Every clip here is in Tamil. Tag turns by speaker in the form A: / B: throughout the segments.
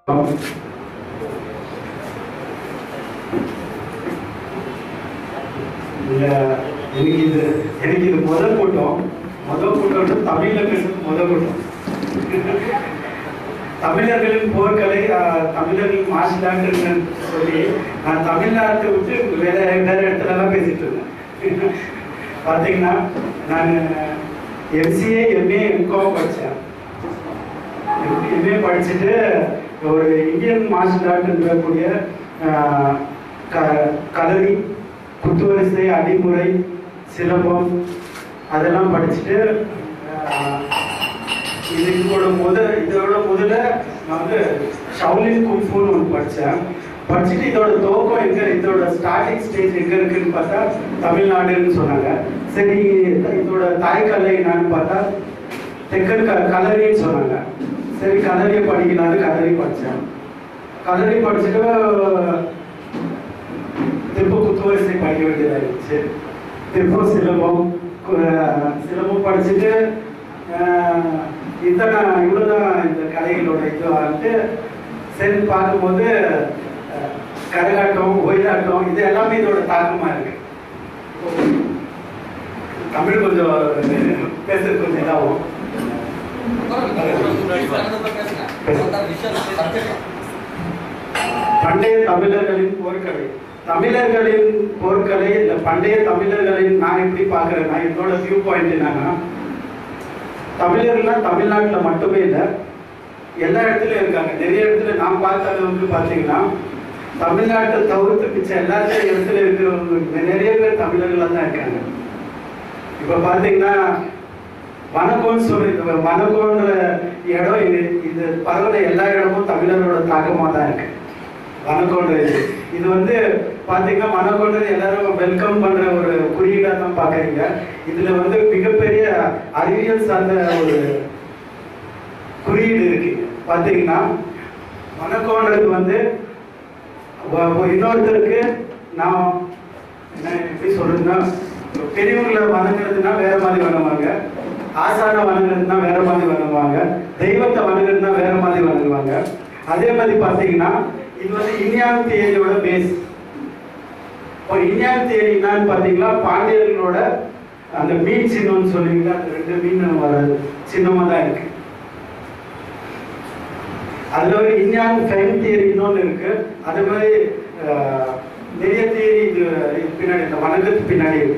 A: இல்ல, எனக்கு இது எனக்கு இது முதல் கூட்டம் முதல் கூட்டம் தமிழ்ல பேசுறது முதல் கூட்டம் தமிழர்களின் போர்க்கலை ஆஹ், தமிழர்களின் மாசிலாண்டுன்னு சொல்லி நான் தமிழ்நாட்டை விட்டு வேற வேற இடத்துல எல்லாம் பேசிட்டு இருந்தேன் பாத்தீங்கன்னா நான் எம்சிஏ எம்ஏ எம்காம் படித்தேன் எம்ஏ படிச்சுட்டு ஒரு இந்தியன் மார்ஷல் ஆர்ட்ன்றக்கூடிய கலரி குத்துவரிசை அடிமுறை சிலம்பம் அதெல்லாம் படிச்சுட்டு ஆஹ், இது இதோட முத இதோட முதல்ல நான் வந்து ஷவுலின் குங்ஃபுன்னு ஒன்று படித்தேன் படிச்சுட்டு இதோட துவக்கம் எங்க இதோட ஸ்டார்டிங் ஸ்டேஜ் எங்க இருக்குன்னு பார்த்தா தமிழ்நாடுன்னு சொன்னாங்க சரி இதோட தாய்க்கலை என்னன்னு பார்த்தா தெக்கன் க கலரின்னு சொன்னாங்க சரி கலரியை படிக்கலான்னு கலரி படித்தேன் கலரி படிச்சுட்டு திரும்ப குத்துவரிசை படிக்க வேண்டியதாகிடுச்சு திரும்ப சிலம்பம் கு- சிலம்பம் படிச்சுட்டு ஆஹ், இத்தனை இவ்வளோதான் இந்த கலைகளோட இது வந்துட்டு சரி பார்க்கும்போது ஆஹ், கரகாட்டம் ஒயிலாட்டம் இது எல்லாமே இதோட தாக்கமாக இருக்கு தமிழ் கொஞ்சம் பேசுறது கொஞ்சம் இதாகும் பண்டைய தமிழர்களின் போர்க்கலை தமிழர்களின் போர்க்கலை இல்ல பண்டைய தமிழர்களின் நான் எப்படி பார்க்கறேன்னா என்னோட வியூ பாயிண்ட் என்னன்னா தமிழர்கள்லாம் தமிழ்நாட்டுல மட்டுமே இல்லை எல்லா இடத்துலயும் இருக்காங்க நிறைய இடத்துல நான் பார்த்த அளவுக்கு பார்த்தீங்கன்னா தமிழ்நாட்டை தவிர்த்து மிச்சம் எல்லா இடத்துல இருக்கிறவங்க நிறைய பேர் தமிழர்களாக தான் இருக்காங்க இப்ப பாத்தீங்கன்னா வனக்கோன்னு சொல்லி இந்த வனக்கோன்ற இடம் இது இது பரவல எல்லா இடமும் தமிழரோட தாக்கமா தான் இருக்கு வனக்கோன்ற இது இது வந்து பாத்தீங்கன்னா வனக்கோன்றது எல்லாரும் வெல்கம் பண்ற ஒரு குறியீடா தான் பாக்குறீங்க இதுல வந்து மிகப்பெரிய அறிவியல் சார்ந்த ஒரு குறியீடு இருக்கு பாத்தீங்கன்னா வனக்கோன்றது வந்து ஒ- ஒ- இன்னொருத்தருக்கு நான் என்ன எப்படி சொல்றதுன்னா பெரியவங்களை வணங்குறதுன்னா வேற மாதிரி வணங்குவாங்க ஆசான வணங்குறதுன்னா வேற மாதிரி வணங்குவாங்க தெய்வத்தை வணங்குறதுன்னா வேற மாதிரி வணங்குவாங்க அதே மாதிரி பாத்தீங்கன்னா இது வந்து இந்தியான் தியரியோட பேஸ் இப்போ இந்தியான் தியரி என்னன்னு பாத்தீங்கன்னா பாண்டியர்களோட அந்த மீன் சின்னம்னு சொல்லுவீங்களா அந்த ரெண்டு மீன் வர சின்னமா தான் இருக்கு அதுல ஒரு இந்தியான் ஃபைன் தியரி இன்னொன்று இருக்கு அது மாதிரி அஹ், நிறைய தியரி இது இது பின்னாடி இந்த வணக்கத்துக்கு பின்னாடி இருக்கு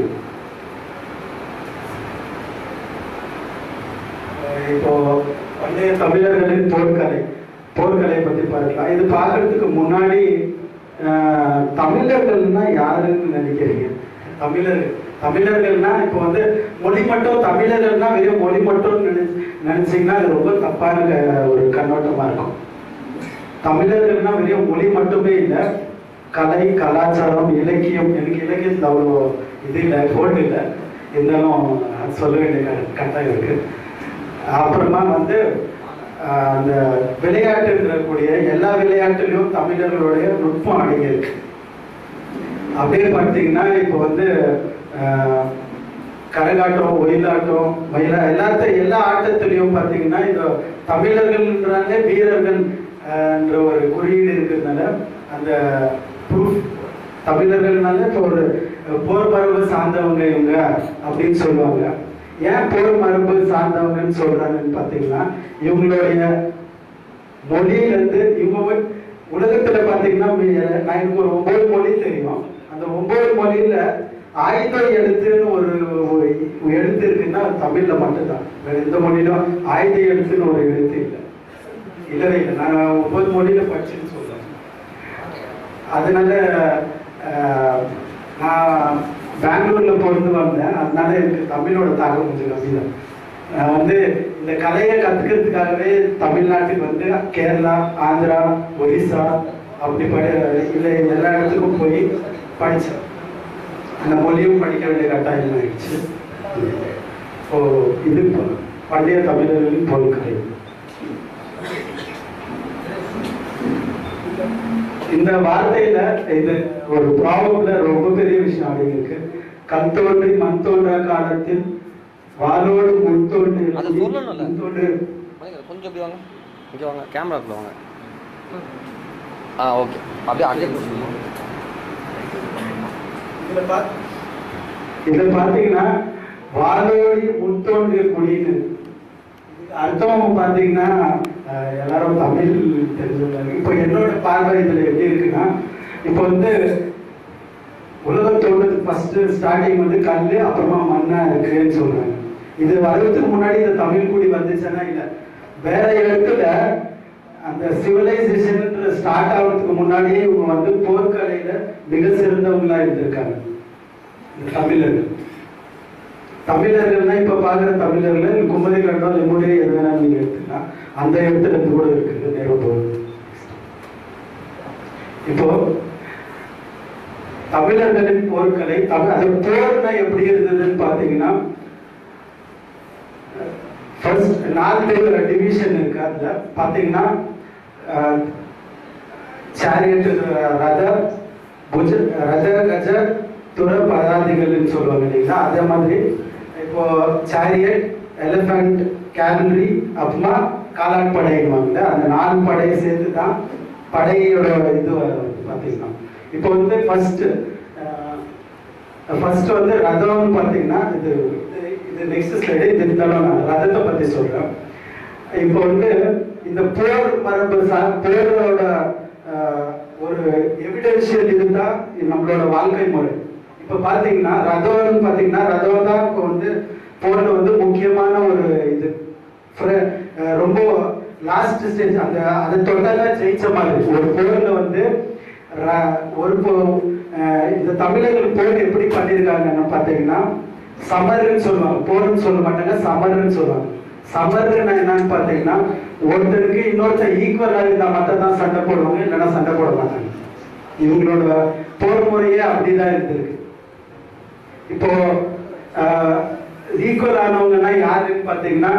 A: அஹ், இப்போ பண்டைய தமிழர்களின் போர்க்கலை போர்க்கலை பத்தி பார்க்கலாம் இது பார்க்கறதுக்கு முன்னாடி அஹ், தமிழர்கள்னா யாருன்னு நினைக்கிறீங்க தமிழர் தமிழர்கள்னா இப்போ வந்து மொழி மட்டும் தமிழர்கள்னா வெறும் மொழி மட்டும் நினை- நினைச்சீங்கன்னா அது ரொம்ப தப்பான க- ஒரு கண்ணோட்டமா இருக்கும் தமிழர்கள்னா வெறும் மொழி மட்டுமே இல்லை கலை கலாச்சாரம் இலக்கியம் எனக்கு இலக்கியத்தில் அவ்வளோ இது இல்லை போட்டு இல்லை இருந்தாலும் அது சொல்ல வேண்டிய க- கட்டாயம் இருக்கு அப்புறமா வந்து ஆஹ், அந்த விளையாட்டுன்றக்கூடிய எல்லா விளையாட்டுலையும் தமிழர்களுடைய நுட்பம் அடங்கியிருக்கு அப்படியே பார்த்தீங்கன்னா இப்போ வந்து ஆஹ், கரகாட்டம் ஒயிலாட்டம் மயிலா எல்லாத்த எல்லா ஆட்டத்திலையும் பார்த்தீங்கன்னா இந்த தமிழர்கள்ன்றாங்க வீரர்கள் ஆஹ், என்ற ஒரு குறியீடு இருக்கிறதுனால அந்த ப்ரூஃப் தமிழர்கள்னால இப்போ ஒரு போர் மரபு சார்ந்தவங்க இவங்க அப்படின்னு சொல்லுவாங்க ஏன் போர் மரபு சார்ந்தவங்கன்னு சொல்றாங்கன்னு பார்த்தீங்கன்னா இவங்களுடைய மொழியிலேருந்து இவங்க வந்து உலகத்துல பாத்தீங்கன்னா மீ- நான் எனக்கு ஒரு ஒன்பது மொழி தெரியும் அந்த ஒன்பது மொழியில ஆயுத எழுத்துன்னு ஒரு ஒரு எழுத்து இருக்குன்னா அது தமிழ்ல மட்டும்தான் வேற எந்த மொழியிலும் ஆயுத எழுத்துன்னு ஒரு எழுத்து இல்லை இல்லவே இல்லை நான் ஒன்பது மொழியில படிச்சுன்னு சொல்றேன் அதனால ஆஹ், நான் பெங்களூர்ல பிறந்து வந்தேன் அதனால எனக்கு தமிழோட தாக்கம் கொஞ்சம் கம்மி தான் நான் வந்து இந்த கலையை கத்துக்கிறதுக்காகவே தமிழ்நாட்டுக்கு வந்து கேரளா ஆந்திரா ஒரிசா அப்படி படி இல்லை எல்லா இடத்துக்கும் போய் படித்தேன் அந்த மொழியும் படிக்க வேண்டிய கட்டாயம் ஆயிடுச்சு ஸோ இது பண்டைய தமிழர்களின் பொருட்களை இந்த வார்த்தையில இது ஒரு ப்ராப்ளம்ல ரொம்ப பெரிய விஷயம் அடங்கியிருக்கு கண் தோன்றி மண் தோன்றா காலத்தில் வாளோடு முன் தோன்றி
B: அது சொல்லணும்ல.
A: முன் தோன்றி
B: மணிகர், கொஞ்சம் இப்படி வாங்க இங்கே வாங்க கேமராக்குள்ள வாங்க ஆ ஓகே அப்படியே அங்கே கொடுத்துருங்க
A: இதுல பா இதுல பாத்தீங்கன்னா வாழோடி முத்தோண்டிய குடின்னு அர்த்தம் பாத்தீங்கன்னா அஹ், எல்லாரும் தமிழ் தெரிஞ்சவங்க இப்போ என்னோட பார்வை இதுல எப்படி இருக்குன்னா இப்போ வந்து உலகம் தோன்றதுக்கு ஃபர்ஸ்ட் ஸ்டார்டிங் வந்து கல் அப்புறமா மண்ணா இருக்குன்னு சொல்றாங்க இது வர்றதுக்கு முன்னாடி இந்த தமிழ் குடி வந்துச்சுன்னா இல்ல வேற இடத்துல அந்த சிவிலைசேஷன் ஸ்டார்ட் ஆகிறதுக்கு முன்னாடியே இவங்க வந்து போர்க்கலையில மிக சிறந்தவங்களா இருந்திருக்காங்க இந்த தமிழர்கள் தமிழர்கள்னா இப்ப பாக்குற தமிழர்கள் குமரி கண்டம் லெமுடைய எது வேணாலும் நீங்க எடுத்துக்கலாம் அந்த இடத்துல இருந்து கூட இருக்குது நேரம் போகுது இப்போ தமிழர்களின் போர்க்கலை தமிழ் அது போர்னா எப்படி இருந்ததுன்னு பாத்தீங்கன்னா ஃபர்ஸ்ட் நாலு டிவிஷன் இருக்கு அதுல பாத்தீங்கன்னா சேரியட் ரத புஜ ரத கஜ துர பதாதிகள்னு சொல்லுவாங்க இல்லைங்களா அதே மாதிரி இப்போ சேரியட் எலிஃபண்ட் கேலரி அப்புறமா காலாட் படைவாங்கல்ல அந்த நாலு படையை சேர்த்து தான் படையோட இது வரும் பார்த்தீங்கன்னா இப்போ வந்து ஃபர்ஸ்ட் ஃபர்ஸ்ட் வந்து ரதம்னு பார்த்தீங்கன்னா இது இது- இது நெக்ஸ்ட் ஸ்லைடு இது இருந்தாலும் நான் ரதத்தை பத்தி சொல்றேன் இப்போ வந்து இந்த போர் மரபு சா- போரோட ஆஹ், ஒரு எவிடென்ஷியல் இருந்தா இது நம்மளோட வாழ்க்கை முறை இப்போ பாத்தீங்கன்னா ரதம்னு பாத்தீங்கன்னா ரதம் தான் இப்போ வந்து போர்ல வந்து முக்கியமான ஒரு இது ஃப்ர- ஆஹ், ரொம்ப லாஸ்ட் ஸ்டேஜ் அந்த அதை தொட்டாதான் ஜெயிச்ச மாதிரி ஒரு போர்ல வந்து ர- ஒரு போ- ஆஹ், இந்த தமிழர்கள் போர் எப்படி பண்ணியிருக்காங்கன்னு பாத்தீங்கன்னா சமர்ன்னு சொல்லுவாங்க போர்னு சொல்ல மாட்டாங்க சமர்ன்னு சொல்லுவாங்க சமர்னா என்னன்னு பாத்தீங்கன்னா ஒருத்தருக்கு இன்னொருத்தர் ஈக்குவலா இருந்தா மட்டும் தான் சண்டை போடுவாங்க இல்லைன்னா சண்டை போட மாட்டாங்க இவங்களோட போர் முறையே அப்படிதான் இருந்திருக்கு இப்போ ஈக்குவல் ஆனவங்கன்னா யாருன்னு பாத்தீங்கன்னா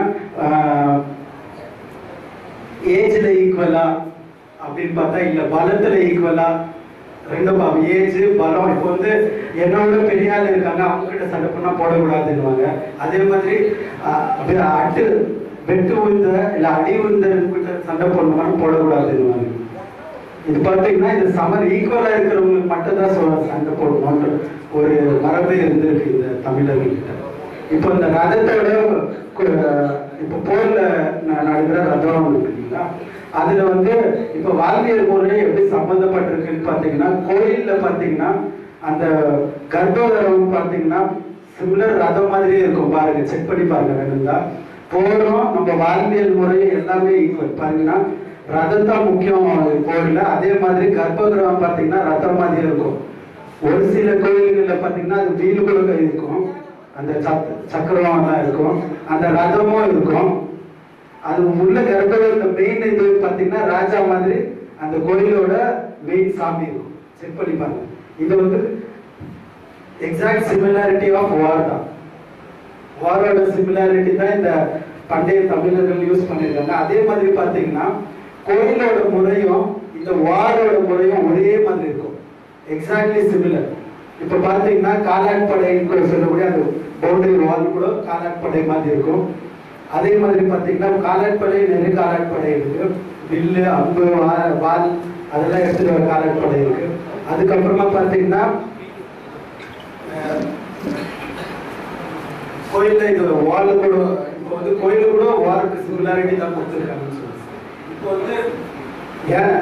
A: ஏஜ்ல ஈக்குவலா அப்படின்னு பார்த்தா இல்ல பலத்துல ஈக்குவலா ரெண்டும் ஏஜ் பலம் இப்போ வந்து என்னோட பெரிய ஆள் இருக்காங்க அவங்க கிட்ட சண்டை பண்ணா போடக்கூடாதுன்னுவாங்க அதே மாதிரி ஆஹ், அப்படியே அட்டு வெட்டு விழுந்த இல்ல அடி விழுந்த கிட்ட சண்டை போடணும்னா போடக்கூடாதுன்னுவாங்க இது பார்த்தீங்கன்னா இது சமர் ஈக்குவலா இருக்கிறவங்களுக்கு மட்டும் தான் சொல்ல சண்டை போடணும்ன்ற ஒரு மரபே இருந்திருக்கு இந்த தமிழர்கள் கிட்ட இப்போ இந்த ரதத்தோட கு- இப்போ போர்ல ந- நடக்கிற ரதம் இருக்கு இல்லைங்களா அதுல வந்து இப்போ வாழ்வியல் முறை எப்படி சம்பந்தப்பட்டிருக்குன்னு பாத்தீங்கன்னா கோயில்ல பாத்தீங்கன்னா அந்த கர்ப்பகரம் பாத்தீங்கன்னா சிமிலர் ரதம் மாதிரியே இருக்கும் பாருங்க செக் பண்ணி பாருங்க வேணுங்களா போரும் நம்ம வாழ்வியல் முறை எல்லாமே ஈக்குவல் பாருங்கன்னா ரதம் தான் முக்கியம் கோயில்ல அதே மாதிரி கர்ப்பகிரகம் பாத்தீங்கன்னா ரதம் மாதிரி இருக்கும் ஒரு சில கோயில்கள்ல பாத்தீங்கன்னா அது வீடு கூட இருக்கும் அந்த சக் சக்கரம் எல்லாம் இருக்கும் அந்த ரதமும் இருக்கும் அது உள்ள கர்ப்பகிரகத்துல மெயின் இது பாத்தீங்கன்னா ராஜா மாதிரி அந்த கோயிலோட மெயின் சாமி இருக்கும் செக் பண்ணி பாருங்க இது வந்து எக்ஸாக்ட் சிமிலாரிட்டி ஆஃப் வார் தான் வாரோட சிமிலாரிட்டி தான் இந்த பண்டைய தமிழர்கள் யூஸ் பண்ணிருக்காங்க அதே மாதிரி பாத்தீங்கன்னா கோயிலோட முறையும் இந்த வாரோட முறையும் ஒரே மாதிரி இருக்கும் எக்ஸாக்ட்லி சிமிலர் இப்ப பாத்தீங்கன்னா காலாட் படைன்னு கூட சொல்லக்கூடிய அந்த பவுண்டரி வால் கூட காலாட் படை மாதிரி இருக்கும் அதே மாதிரி பாத்தீங்கன்னா காலாட் படை நிறைய காலாட் படை இருக்கு வில்லு அம்பு வா- வால் அதெல்லாம் எடுத்துட்டு வர காலாட் படை இருக்கு அதுக்கப்புறமா பாத்தீங்கன்னா அஹ், கோயில்ல இது வால் கூட இப்போ வந்து கோயில கூட வாலுக்கு சிமிலாரிட்டி தான் கொடுத்துருக்காங்கன்னு சொல்லுவாங்க இப்போ வந்து யானை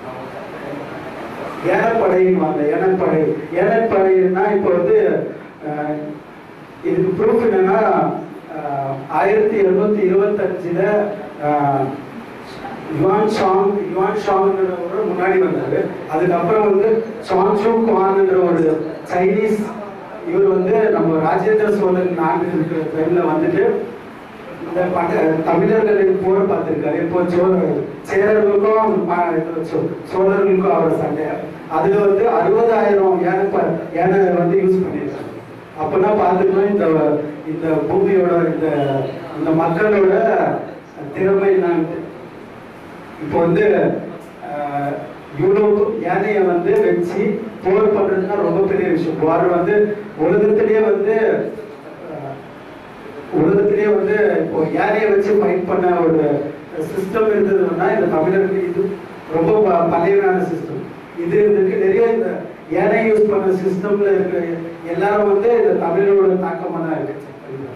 A: ஏனப்படைன்னு ஏனப்படை ஏனப்படைன்னா இப்போ வந்து அஹ், இதுக்கு ப்ரூஃப் என்னன்னா அஹ், ஆயிரத்தி எழுநூத்தி இருபத்தஞ்சுல அஹ், யுவான் ஷாங் யுவான் ஷாங்கிறவர் முன்னாடி வந்தாரு அதுக்கப்புறம் வந்து சாங் சூ குவான்ங்கிற ஒரு சைனீஸ் இவர் வந்து நம்ம ராஜேந்திர சோழன் நாடு இருக்கிற டைம்ல வந்துட்டு இந்த பண்ட தமிழர்களின் போர் பார்த்திருக்காரு இப்போ சோ சேரர்களுக்கும் ப- இது சோ- சோழர்களுக்கும் அவரோட சண்டை அதுல வந்து அறுபதாயிரம் யானை ப- யானை வந்து யூஸ் பண்ணியிருக்காங்க அப்பனா பார்த்துக்கணும் இந்த இந்த பூமியோட இந்த இந்த மக்களோட திறமை நான் இப்போ வந்து ஆஹ், யூரோப் யானையை வந்து வச்சு போர் பண்றதுன்னா ரொம்ப பெரிய விஷயம் போர் வந்து உலகத்திலேயே வந்து ஆஹ், உலகத்திலேயே வந்து இப்போ யானையை வச்சு ஃபைட் பண்ண ஒரு சிஸ்டம் இருந்ததுன்னா இந்த தமிழர்கள் இது ரொம்ப ப- பழையனான சிஸ்டம் இது இருக்கு நிறைய இந்த ஏனை யூஸ் பண்ண சிஸ்டம்ல இருக்கிற எல்லாரும் வந்து இந்த தமிழோட தாக்கமா தான் இருக்கு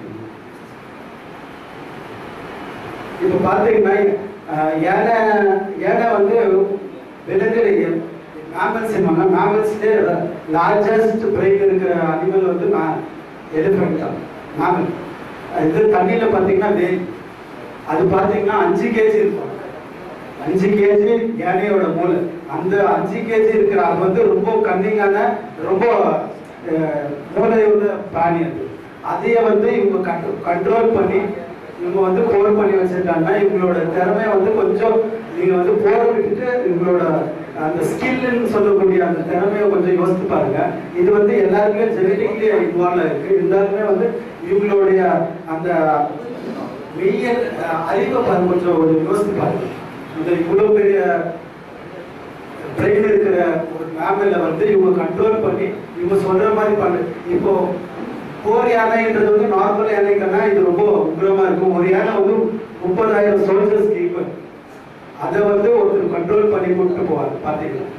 A: இப்ப பாத்தீங்கன்னா அஹ், யானை யானை வந்து விலங்குல மேமல்ஸ் மேமல்ஸ்லேயே லார்ஜஸ்ட் பிரெயின் இருக்கிற அனிமல் வந்து எலிஃபென்ட் தான் மேமல் இது தண்ணியில பாத்தீங்கன்னா வேல் அது பாத்தீங்கன்னா அஞ்சு கேஜி இருக்கும் அஞ்சு கேஜி யானையோட மூளை அந்த அஞ்சு கேஜி இருக்கிற அது வந்து ரொம்ப கன்னிங்கான ரொம்ப அஹ், மூளை உள்ள பிராணி அது அதையே வந்து இவங்க கண்ட்ரோல் பண்ணி இவங்க வந்து போர் பண்ணி வச்சிருக்காங்கன்னா இவங்களோட திறமை வந்து கொஞ்சம் நீங்க வந்து போர் விட்டுட்டு இவங்களோட அந்த ஸ்கில்னு சொல்லக்கூடிய அந்த திறமையை கொஞ்சம் யோசித்து பாருங்க இது வந்து எல்லாருமே ஜெனட்டிக்லி இன்வால்வ் இருக்கு இருந்தாலுமே வந்து இவங்களுடைய அந்த மெய்யல் அஹ், அறிவை பாருங்க கொஞ்சம் ஒரு யோசித்து பாருங்க இந்த இவ்வளவு பெரிய பிரெயின் இருக்கிற ஒரு மேமில் வந்து இவங்க கண்ட்ரோல் பண்ணி இவங்க சொல்ற மாதிரி பண்ணு இப்போ போர் யானைன்றது வந்து நார்மல் யானைக்குன்னா இது ரொம்ப உக்ரமா இருக்கும் ஒரு யானை வந்து முப்பதாயிரம் சோல்ஜர்ஸ் ஈக்குவல் அதை வந்து ஒருத்தர் கண்ட்ரோல் பண்ணி கொண்டு போவார் பாத்தீங்கன்னா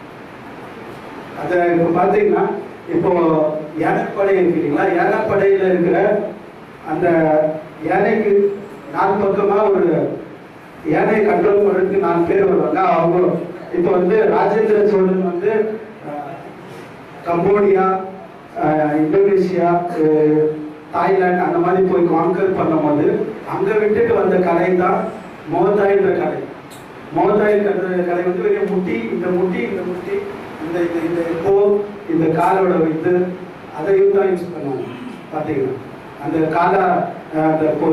A: அத இப்போ பாத்தீங்கன்னா இப்போ யானைப்படை இருக்கு இல்லைங்களா யானைப்படையில இருக்கிற அந்த யானைக்கு நாலு பக்கமா ஒரு யானையை கண்ட்ரோல் பண்றதுக்கு நாலு பேர் வருவாங்க அவங்க இப்போ வந்து ராஜேந்திர சோழன் வந்து அஹ், கம்போடியா அஹ், இந்தோனேஷியா அஹ், தாய்லாந்து அந்த மாதிரி போய் கான்கர் பண்ணும்போது அங்க விட்டுட்டு வந்த கலை தான் மோதாய்ன்ற கலை மோதாய் கலை கலை வந்து பெரிய முட்டி இந்த முட்டி இந்த முட்டி இந்த இந்த இந்த கோ இந்த காலோட இது அதையும் தான் யூஸ் பண்ணுவாங்க பார்த்தீங்கன்னா அந்த காலா அஹ், அந்த கொ-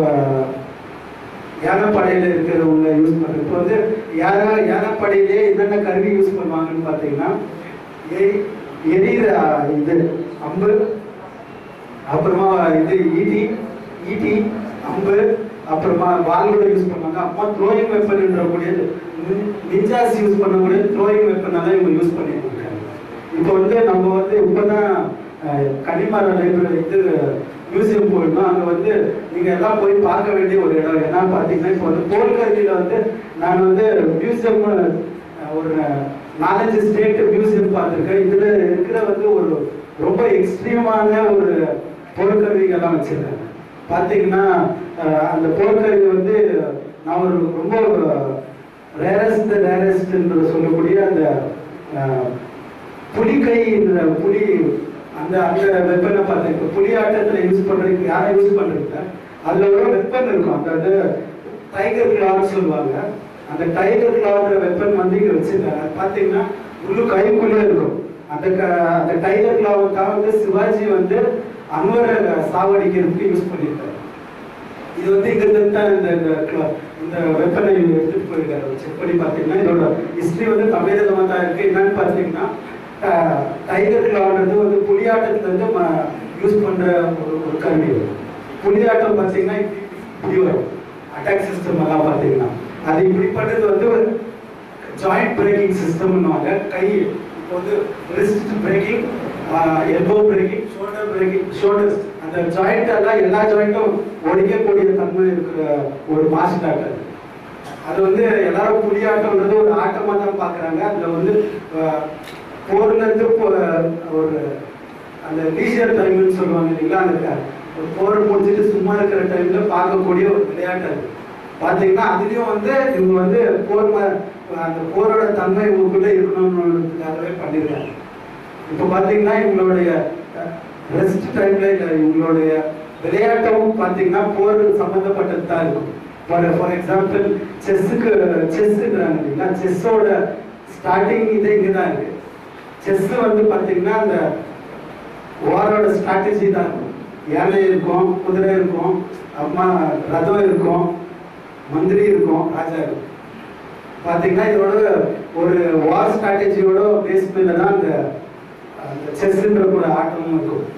A: யானைப்படையில இருக்கிறவங்க யூஸ் பண்றது இப்போ வந்து யானை யானைப்படையிலே என்னென்ன கருவி யூஸ் பண்ணுவாங்கன்னு பார்த்தீங்கன்னா எரி எரியிற இது அம்பு அப்புறமா இது ஈட்டி ஈட்டி அம்பு அப்புறமா வால்வோட யூஸ் பண்ணாங்க அப்புறமா த்ரோயிங் வெப்பன்ன்றக்கூடிய நிஞ்சாஸ் யூஸ் பண்ணக்கூடிய த்ரோயிங் வெப்பனால இவங்க யூஸ் பண்ணியிருக்காங்க இப்போ வந்து நம்ம வந்து இப்போதான் அஹ், கன்னிமாரா லைப்ரரி இது மியூசியம் போயிருந்தோம் அங்கே வந்து நீங்கள் எல்லாம் போய் பார்க்க வேண்டிய ஒரு இடம் என்ன பார்த்தீங்கன்னா இப்போ வந்து போர்க்கருவியில் வந்து நான் வந்து மியூசியம் ஒரு நாலஞ்சு ஸ்டேட் மியூசியம் பார்த்துருக்கேன் இதில் இருக்கிற வந்து ஒரு ரொம்ப எக்ஸ்ட்ரீமான ஒரு போர்க்கருவிகள்லாம் வச்சிருக்காங்க பார்த்தீங்கன்னா அஹ், அந்த போர்க்கருவி வந்து நான் ஒரு ரொம்ப ரேரஸ்ட் ரேரஸ்ட் என்று சொல்லக்கூடிய அந்த அஹ், புலிக்கை என்ற புலி அந்த அந்த வெப்பனை பார்த்தேன் இப்போ புலி ஆட்டத்தில் யூஸ் பண்ணுறதுக்கு யாரை யூஸ் பண்ணுறீங்க அதில் ஒரு வெப்பன் இருக்கும் அந்த அது டைகர் கிளான்னு சொல்லுவாங்க அந்த டைகர் கிளான்ற வெப்பன் வந்து இங்கே வச்சிருக்காங்க அது பார்த்தீங்கன்னா முழு கைக்குள்ளே இருக்கும் அந்த க அந்த டைகர் கிளாவை தான் வந்து சிவாஜி வந்து அன்வரை சாவடிக்கிறதுக்கு யூஸ் பண்ணியிருக்காரு இது வந்து இங்க இருந்து தான் இந்த இந்த cl- இந்த வெப்பனை எடுத்துட்டு போயிருக்காரு செக் பண்ணி பார்த்தீங்கன்னா இதோட ஹிஸ்டரி வந்து தமிழகமா தான் இருக்கு என்னன்னு பார்த்தீங்கன்னா அஹ், டைகர் கிளான்றது வந்து புலியாட்டத்துல இருந்து யூஸ் பண்ற ஒரு ஒரு கருவி அது. புலியாட்டம் பார்த்தீங்கன்னா இப்படி இப்படி வரும் அட்டாக் சிஸ்டம் எல்லாம் பார்த்தீங்கன்னா அது இப்படி பண்றது வந்து ஜாயிண்ட் பிரேக்கிங் சிஸ்டம்னுவாங்க கை இப்போ வந்து wrist breaking elbow breaking shoulder breaking shoulders அந்த ஜாயிண்ட் எல்லாம் எல்லா ஜாயிண்ட்டும் ஒழிக்கக்கூடிய தன்மை இருக்கிற ஒரு மாஸ்டர் ஆட்டம் அது வந்து எல்லாரும் புலியாட்டம்ன்றது ஒரு ஆட்டமா தான் பாக்குறாங்க அதுல வந்து அஹ், போர்ல இருந்து போ- ஒரு அந்த லீசியர் டைம்னு சொல்லுவாங்க இல்லைங்களா அந்த க- ஒரு போர் முடிச்சுட்டு சும்மா இருக்கிற டைம்ல பார்க்கக்கூடிய ஒரு விளையாட்டு அது பாத்தீங்கன்னா அதுலயும் வந்து இவங்க வந்து போர் ம- அந்த போரோட தன்மை இவங்களுக்குள்ள இருக்கணும்ன்றதுக்காகவே பண்ணிருக்காங்க இப்போ பாத்தீங்கன்னா இவங்களுடைய ரெஸ்ட் டைம்ல இல்ல இவங்களுடைய விளையாட்டும் பாத்தீங்கன்னா போர் சம்பந்தப்பட்டது தான் இருக்கும் ஃபார் ஃபார் எக்ஸாம்பிள் செஸ்ஸுக்கு செஸ்ஸுங்கிறாங்க இல்லைங்களா செஸ்ஸோட ஸ்டார்டிங் இதே இங்கே தான் இருக்கு செஸ் வந்து பாத்தீங்கன்னா அந்த வாரோட ஸ்ட்ராட்டஜி தான் இருக்கும் யானை இருக்கும் குதிரை இருக்கும் அம்மா ரதம் இருக்கும் மந்திரி இருக்கும் ராஜா இருக்கும் பாத்தீங்கன்னா இதோட ஒரு வார் ஸ்ட்ராட்டஜியோட பேஸ் மேல தான் அந்த அந்த செஸ்ன்ற ஒரு ஆட்டமும் இருக்கும்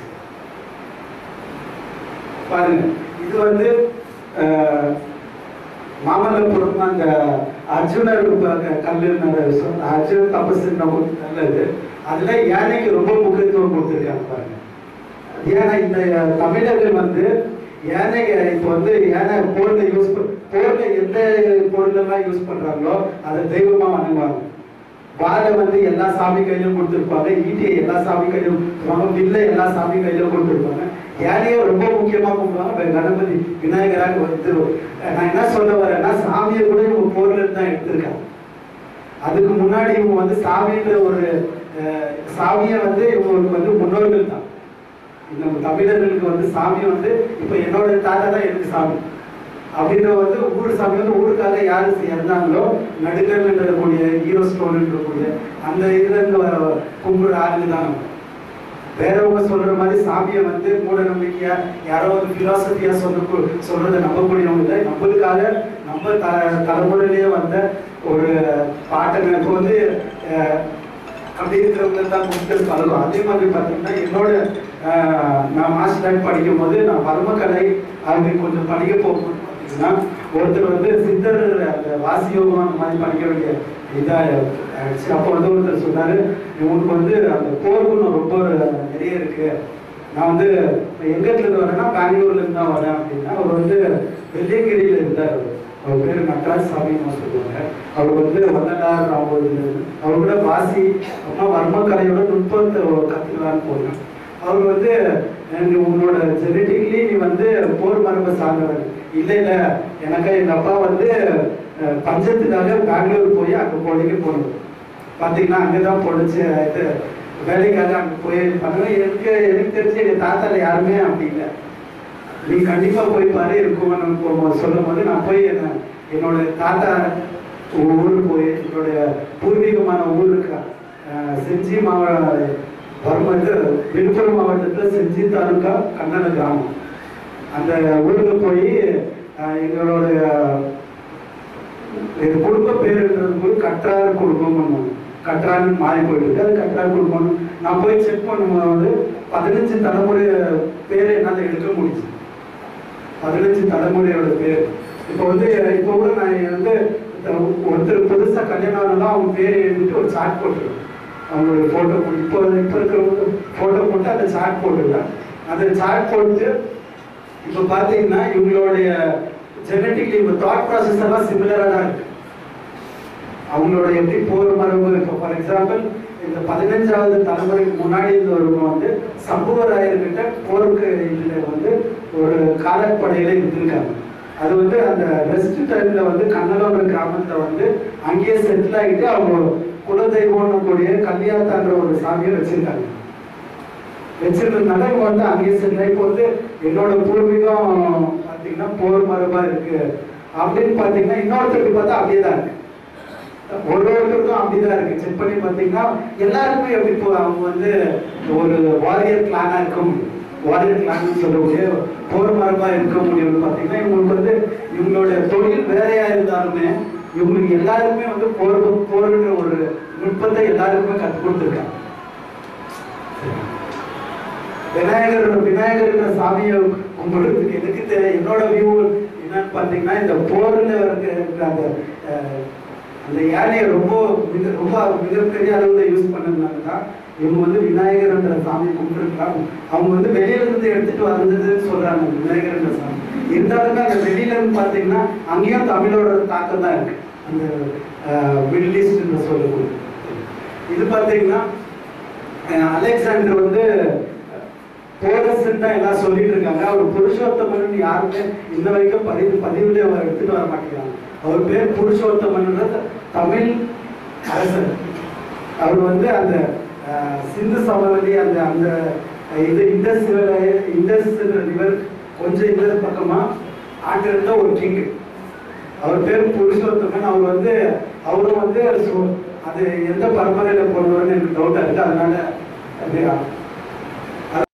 A: பாருங்க இது வந்து அஹ், மாமல்லபுரம் அந்த அர்ஜுனர் ப- கல்லுன்னு சொல்~ அர்ஜுன் தபசு நமக்கு நல்லது அதுல யானைக்கு ரொம்ப முக்கியத்துவம் கொடுத்துருக்காங்க பாருங்க ஏன்னா இந்த தமிழர்கள் வந்து யானை இப்போ வந்து யானை போர்ல யூஸ் போர்ல எந்த பொருளெல்லாம் யூஸ் பண்றாங்களோ அதை தெய்வமா வணங்குவாங்க வாழை வந்து எல்லா சாமி கையிலும் கொடுத்துருப்பாங்க ஈட்டியை எல்லா சாமி கையிலும் கொடுத்துருவாங்க வில்லை எல்லா சாமி கையிலும் கொடுத்துருப்பாங்க யாரையோ ரொம்ப முக்கியமா கும்பிடுவாங்க இப்ப கணபதி விநாயகராக வந்து நான் என்ன சொல்ல வரேன்னா சாமியை கூட இவங்க போர்ல இருந்து தான் எடுத்திருக்காங்க அதுக்கு முன்னாடி இவங்க வந்து சாமின்ற ஒரு அஹ், சாமியை வந்து இவங்களுக்கு வந்து முன்னோர்கள் தான் நம்ம தமிழர்களுக்கு வந்து சாமி வந்து இப்ப என்னோட தாத்தா தான் எனக்கு சாமி அப்படின்ற வந்து ஊர் சாமி வந்து ஊருக்காக யாரு இறந்தாங்களோ நடுக்கல் கூடிய ஹீரோ ஸ்டோன் கூடிய அந்த இதுல இருந்து வர- கும்பிடுற ஆளுங்க தான் நம்ம. வேறவங்க சொல்ற மாதிரி சாமியை வந்து மூட நம்பிக்கையா யாரோ ஒரு பிலாசபியா சொல்ல சொல்றதை நம்பக்கூடியவங்க இல்லை நம்மளுக்காக நம்ம த தலைமுறையிலேயே வந்த ஒரு பாட்டங்க இப்போ வந்து அஹ், அப்படி இருக்கிறவங்க தான் கும்பிட்டு பழகும் அதே மாதிரி பார்த்தீங்கன்னா என்னோட அஹ், நான் மாஸ்டர் படிக்கும் போது நான் பரமக்கலை அப்படி கொஞ்சம் படிக்க போகும்போது பார்த்தீங்கன்னா ஒருத்தர் வந்து சித்தர் அந்த வாசியோகம் அந்த மாதிரி படிக்க வேண்டிய இதா ஆயிடுச்சு அப்போ வந்து ஒருத்தர் சொன்னாரு இவனுக்கு வந்து அந்த போர்க்குணம் ரொம்ப நிறைய இருக்கு நான் வந்து இப்ப எங்க இருந்து வரேன்னா பெங்களூர்ல இருந்து தான் வரேன் அப்படின்னா அவர் வந்து வெள்ளியங்கிரியில இருந்தார் அவர். அவர் பேர் நட்ராஜ் சாமின்னு சொல்லுவாங்க அவர் வந்து வள்ளலார் அவர் அவர் கூட வாசி அம்மா வர்மக்கலையோட நுட்பத்தை கத்துக்கலான்னு போனேன் அவர் வந்து எனக்கு உன்னோட ஜெனட்டிக்லி நீ வந்து போர் மரபை சார்ந்தவர் இல்லை இல்லை எனக்கு எங்க அப்பா வந்து அஹ், பஞ்சத்துக்காக பெங்களூர் போய் அங்கே பொழைக்க போனது பார்த்தீங்கன்னா அங்கே தான் பொழைச்சு இது வேலைக்காக அங்கே போய் பண்ணுங்க எனக்கு எனக்கு தெரிஞ்சு எங்கள் தாத்தால யாருமே அப்படி இல்லை நீ கண்டிப்பா போய் பாரு இருக்கும்னு போ- சொல்லும் போது நான் போய் என்ன என்னோட தாத்தா ஊருக்கு போய் என்னுடைய பூர்வீகமான ஊருக்கு அஹ், செஞ்சி மாவட்ட வரும்போது விழுப்புரம் மாவட்டத்துல செஞ்சி தாலுக்கா கண்ணன கிராமம் அந்த ஊருக்கு போய் அஹ், எங்களுடைய இது குடும்ப பேருன்றது போது கற்றார் குடும்பம் கற்றான்னு மாறி போயிட்டு அது கற்றார் குடும்பம் நான் போய் செக் பண்ணும்போது பதினஞ்சு தலைமுறை பேரை என்னால் எடுக்க முடிச்சு பதினஞ்சு தலைமுறையோட பேர் இப்போ வந்து இப்போ கூட நான் வந்து ஒருத்தர் புதுசா கல்யாணம் ஆனாலும் அவங்க பேர் எழுதிட்டு ஒரு சாட் போட்டுருவேன் அவங்களுடைய போட்டோ இப்போ இப்போ இருக்கிறவங்க போட்டோ போட்டு அந்த சாட் போட்டுருவேன் அந்த சாட் போட்டு இப்போ பார்த்தீங்கன்னா இவங்களுடைய ஜெனட்டிக்லி இப்போ தாட் ப்ராசஸ் எல்லாம் சிமிலராக தான் இருக்கு அவங்களோட எப்படி போர் மரபு இப்போ ஃபார் எக்ஸாம்பிள் இந்த பதினஞ்சாவது தலைமுறைக்கு முன்னாடி இருந்தவங்க வந்து சம்புவராயர்கிட்ட போருக்கு இதுல வந்து ஒரு காலப்படையில இருந்திருக்காங்க அது வந்து அந்த ரெஸ்ட் டைம்ல வந்து கண்ணலோர கிராமத்துல வந்து அங்கேயே செட்டில் ஆகிட்டு அவங்க குலதெய்வம்னு கூடிய கல்யாத்தான்ற ஒரு சாமியை வச்சிருக்காங்க வச்சிருந்ததுனால இவங்க வந்து அங்கேயே செட்டில் இப்போ வந்து என்னோட பூர்வீகம் பார்த்தீங்கன்னா போர் மரபா இருக்கு அப்படின்னு பார்த்தீங்கன்னா இன்னொருத்தருக்கு பார்த்தா அப்படியே தான் இருக்கு ஒரு ஒருத்தருக்கும் அப்படிதான் இருக்கு செக் பண்ணி பார்த்தீங்கன்னா எல்லாருக்குமே எப்படி இப்போ அவங்க வந்து ஒரு வாரியர் கிளானா இருக்க முடியும் வாரியர் கிளான் சொல்லக்கூடிய போர் மரபா இருக்க முடியும்னு பார்த்தீங்கன்னா இவங்களுக்கு வந்து இவங்களுடைய தொழில் வேறையா இருந்தாலுமே இவங்களுக்கு எல்லாருக்குமே வந்து போர் போருன்ற ஒரு நுட்பத்தை எல்லாருக்குமே கற்றுக் கொடுத்துருக்காங்க விநாயகர் விநாயகர்ன்ற சாமியை கும்பிடுறதுக்கு எனக்கு தெ- என்னோட வியூ என்னன்னு பார்த்தீங்கன்னா இந்த போர்ல இருக்கிற அந்த அஹ், அந்த யானையை ரொம்ப மிக ரொம்ப மிகப்பெரிய அளவில் யூஸ் பண்ணதுனால தான் இவங்க வந்து விநாயகர்ன்ற சாமி கும்பிட்டுருக்காங்க அவங்க வந்து வெளியில இருந்து எடுத்துட்டு வந்ததுன்னு சொல்றாங்க விநாயகர்ன்ற சாமி இருந்தாலுமே அந்த வெளியில இருந்து பார்த்தீங்கன்னா அங்கேயும் தமிழோட தாக்கம் தான் இருக்கு அந்த மிடில் ஈஸ்ட்ன்ற சொல்லக்கூடிய இது பார்த்தீங்கன்னா அஹ், அலெக்சாண்டர் வந்து போரஸ்ன்னு தான் எல்லாம் சொல்லிட்டு இருக்காங்க அவர் புருஷோத்தமன் யாருமே இன்ன வரைக்கும் பதிவு பதிவுல அவர் எடுத்துட்டு வர மாட்டேங்கிறாங்க அவர் பேர் புருஷோத்தமன்ன்றது தமிழ் அரசர் அவர் வந்து அந்த அஹ், சிந்து சமவெளி அந்த அந்த இது இண்டஸ் இண்டஸ் ரிவர் கொஞ்சம் இந்த பக்கமா ஆண்டிருந்த ஒரு கிங் அவர் பேர் புருஷோத்தமன் அவர் வந்து அவரும் வந்து சு- அது எந்த பரம்பரையில போனவர்னு எனக்கு டவுட்டா இருக்கு அதனால அது